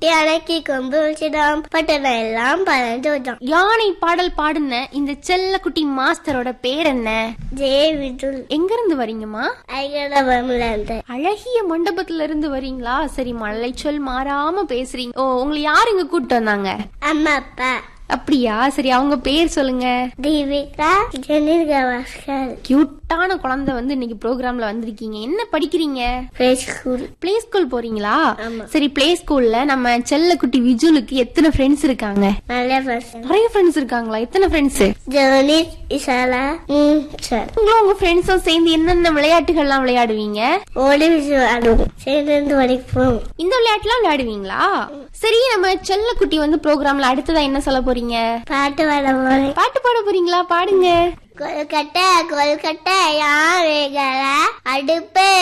குட்டி அடக்கி கொம்பு வச்சிடாம் பட்டணம் எல்லாம் பறந்து விட்டான் யானை பாடல் பாடுன இந்த செல்லக்குட்டி மாஸ்டரோட பேர் என்ன ஜெய விதுல் எங்க இருந்து வரீங்கம்மா ஐகடபம்ல இருந்து அழகிய மண்டபத்துல இருந்து வரீங்களா சரி மழலை சொல் மாறாம பேசுறீங்க ஓ உங்களை யார் இங்க கூட்டு வந்தாங்க அம்மா அப்பா அப்படியா சரி அவங்க பேர் சொல்லுங்க தீபிகா ஜெனில் கவாஸ்கர் கியூட்டான குழந்தை வந்து இன்னைக்கு ப்ரோக்ராம்ல வந்திருக்கீங்க என்ன படிக்கிறீங்க பிளே ஸ்கூல் பிளே ஸ்கூல் போறீங்களா ஆமா. சரி பிளே ஸ்கூல்ல நம்ம செல்லக்குட்டி விஜுலுக்கு எத்தனை ஃப்ரெண்ட்ஸ் இருக்காங்க நல்ல பர்சன் நிறைய ஃப்ரெண்ட்ஸ் இருக்காங்களா எத்தனை ஃப்ரெண்ட்ஸ் ஜோனித் இசாலா சார் உங்களும் உங்க ஃப்ரெண்ட்ஸும் சேர்ந்து என்னென்ன விளையாட்டுகள்லாம் விளையாடுவீங்க ஓடி விளையாடுவோம் சேர்ந்து படிப்போம் இந்த விளையாட்டுலாம் விளையாடுவீங்களா சரி நம்ம செல்லக்குட்டி வந்து ப்ரோக்ராம்ல அடுத்ததா என்ன சொல்ல போறீங்க பாட்டு பாட போறேன் பாட்டு பாட போறீங்களா பாடுங்க கொல்கட்டை கொல்கட்டை யான் வேகல அடுப்பே